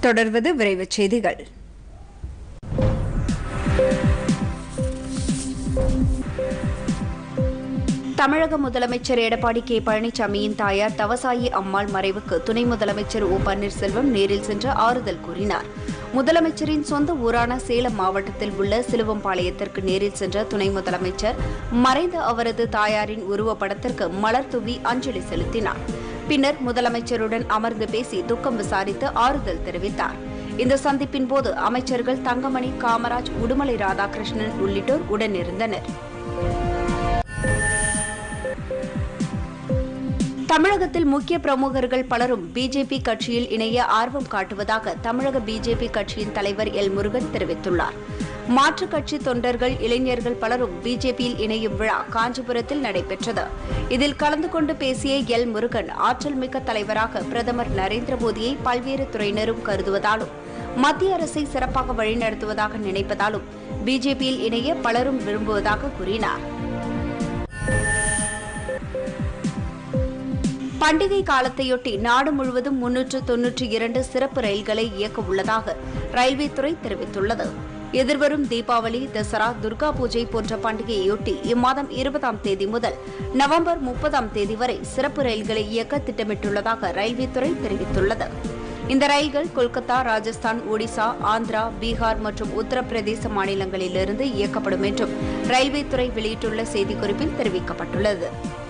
தொடர்வது விரைவுச் செய்திகள் தமிழக முதலமைச்சர் எடப்பாடி கே பழனிசாமியின் தாயார் தவசாயி அம்மாள் மறைவுக்கு துணை முதலமைச்சர் ஓ பன்னீர்செல்வம் நேரில் சென்று ஆறுதல் கூறினார் முதலமைச்சரின் சொந்த ஊரான சேலம் மாவட்டத்தில் உள்ள சிலுவம்பாளையத்திற்கு நேரில் சென்ற துணை முதலமைச்சர் மறைந்த அவரது தாயாரின் உருவப்படத்திற்கு மலர் தூவி அஞ்சலி செலுத்தினார் பின்னர் முதலமைச்சருடன் அமர்ந்து பேசி துக்கம் விசாரித்து ஆறுதல் தெரிவித்தார் இந்த சந்திப்பின் போது அமைச்சர்கள் தங்கமணி காமராஜ் உடுமலை ராதாகிருஷ்ணன் உள்ளிட்டோர் உடனிருந்தனர் தமிழகத்தில் முக்கிய பிரமுகர்கள் பலரும் பிஜேபி கட்சியில் இணைய ஆர்வம் காட்டுவதாக தமிழக பிஜேபி கட்சியின் தலைவர் எல் முருகன் தெரிவித்துள்ளார் மாற்றுக் கட்சி தொண்டர்கள் இளைஞர்கள் பலரும் பிஜேபியில் இணையும் விழா காஞ்சிபுரத்தில் நடைபெற்றது இதில் கலந்து கொண்டு பேசிய எல் முருகன் ஆற்றல் மிக்க தலைவராக பிரதமர் நரேந்திர மோடியை பல்வேறு துறையினரும் கருதுவதாலும் மத்திய அரசை சிறப்பாக வழிநடத்துவதாக நினைப்பதாலும் பிஜேபியில் இணைய பலரும் விரும்புவதாக கூறினார் பண்டிகை காலத்தையொட்டி நாடு முழுவதும் முன்னூற்று தொன்னூற்றி இரண்டு சிறப்பு ரயில்களை இயக்க உள்ளதாக ரயில்வே துறை தெரிவித்துள்ளது எதிர்வரும் தீபாவளி தசரா துர்கா பூஜை போன்ற பண்டிகையொட்டி இம்மாதம் இருபதாம் தேதி முதல் நவம்பர் முப்பதாம் தேதி வரை சிறப்பு ரயில்களை இயக்க திட்டமிட்டுள்ளதாக ரயில்வே துறை தெரிவித்துள்ளது இந்த ரயில்கள் கொல்கத்தா ராஜஸ்தான் ஒடிசா ஆந்திரா பீகார் மற்றும் உத்தரப்பிரதேச மாநிலங்களிலிருந்து இயக்கப்படும் என்றும் ரயில்வே துறை வெளியிட்டுள்ள செய்திக்குறிப்பில் தெரிவிக்கப்பட்டுள்ளது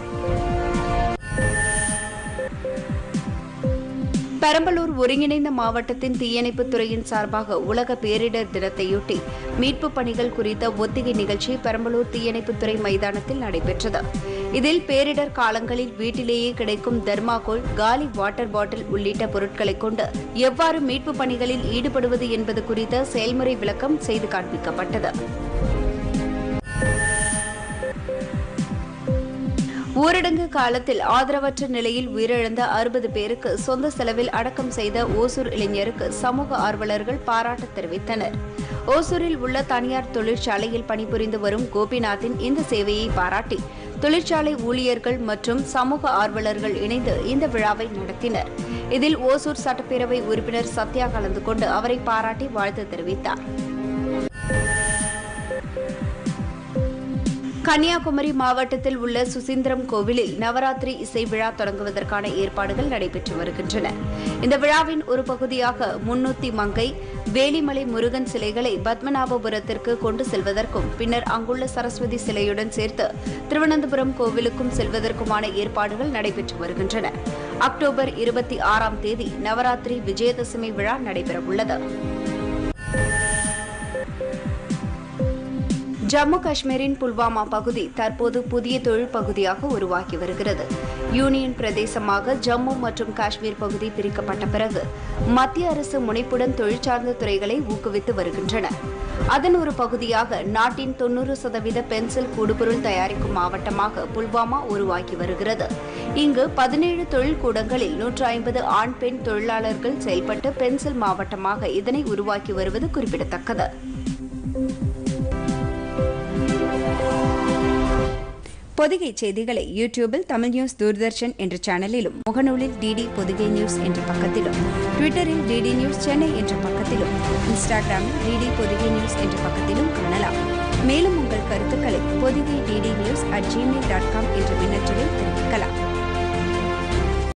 பெரம்பலூர் ஒருங்கிணைந்த மாவட்டத்தின் தீயணைப்புத் துறையின் சார்பாக உலக பேரிடர் தினத்தையொட்டி மீட்புப் பணிகள் குறித்த ஒத்திகை நிகழ்ச்சி பெரம்பலூர் தீயணைப்புத்துறை மைதானத்தில் நடைபெற்றது இதில் பேரிடர் காலங்களில் வீட்டிலேயே கிடைக்கும் தர்மாகோல் காலி வாட்டர் பாட்டில் உள்ளிட்ட பொருட்களை கொண்டு எவ்வாறு மீட்புப் பணிகளில் ஈடுபடுவது என்பது குறித்த செயல்முறை விளக்கம் செய்து காண்பிக்கப்பட்டது ஊரடங்கு காலத்தில் ஆதரவற்ற நிலையில் உயிரிழந்த அறுபது பேருக்கு சொந்த செலவில் அடக்கம் செய்த ஓசூர் இளைஞருக்கு சமூக ஆர்வலர்கள் பாராட்டு தெரிவித்தனர் ஓசூரில் உள்ள தனியார் தொழிற்சாலையில் பணிபுரிந்து வரும் கோபிநாத்தின் இந்த சேவையை பாராட்டி தொழிற்சாலை ஊழியர்கள் மற்றும் சமூக ஆர்வலர்கள் இணைந்து இந்த விழாவை நடத்தினர் இதில் ஓசூர் சட்டப்பேரவை உறுப்பினர் சத்யா கலந்து கொண்டு அவரை பாராட்டி வாழ்த்து தெரிவித்தார் கன்னியாகுமரி மாவட்டத்தில் உள்ள சுசீந்திரம் கோவிலில் நவராத்திரி இசை விழா தொடங்குவதற்கான ஏற்பாடுகள் நடைபெற்று வருகின்றன இந்த விழாவின் ஒரு பகுதியாக முன்னூத்தி மங்கை வேலிமலை முருகன் சிலைகளை பத்மநாபபுரத்திற்கு கொண்டு செல்வதற்கும் பின்னர் அங்குள்ள சரஸ்வதி சிலையுடன் சேர்த்து திருவனந்தபுரம் கோவிலுக்கும் செல்வதற்குமான ஏற்பாடுகள் நடைபெற்று வருகின்றன அக்டோபர் இருபத்தி ஆறாம் தேதி நவராத்திரி விஜயதசமி விழா நடைபெறவுள்ளது ஜம்மு காஷ்மீரின் புல்வாமா பகுதி தற்போது புதிய தொழில் பகுதியாக உருவாகி வருகிறது யூனியன் பிரதேசமாக ஜம்மு மற்றும் காஷ்மீர் பகுதி பிரிக்கப்பட்ட பிறகு மத்திய அரசு முனைப்புடன் தொழிற்சார்ந்த துறைகளை ஊக்குவித்து வருகின்றன அதன் ஒரு பகுதியாக நாட்டின் தொன்னூறு சதவீத பென்சில் கூடுபொருள் தயாரிக்கும் மாவட்டமாக புல்வாமா உருவாகி வருகிறது இங்கு பதினேழு தொழிற்கூடங்களில் நூற்று ஐம்பது ஆண் பெண் தொழிலாளர்கள் செயல்பட்டு பென்சில் மாவட்டமாக இதனை உருவாக்கி வருவது குறிப்பிடத்தக்கது பொதிகை செய்திகளை யூடியூபில் தமிழ் நியூஸ் தூர்தர்ஷன் என்ற சேனலிலும் முகநூலில் டிடி பொதிகை நியூஸ் என்ற பக்கத்திலும் ட்விட்டரில் டிடி நியூஸ் சென்னை என்ற பக்கத்திலும் இன்ஸ்டாகிராமில் டிடி பொதிகை நியூஸ் என்ற பக்கத்திலும் காணலாம் மேலும் உங்கள் கருத்துக்களை Podhigai DD news at Gmail dot com என்ற மின்னஞ்சலில் தெரிவிக்கலாம்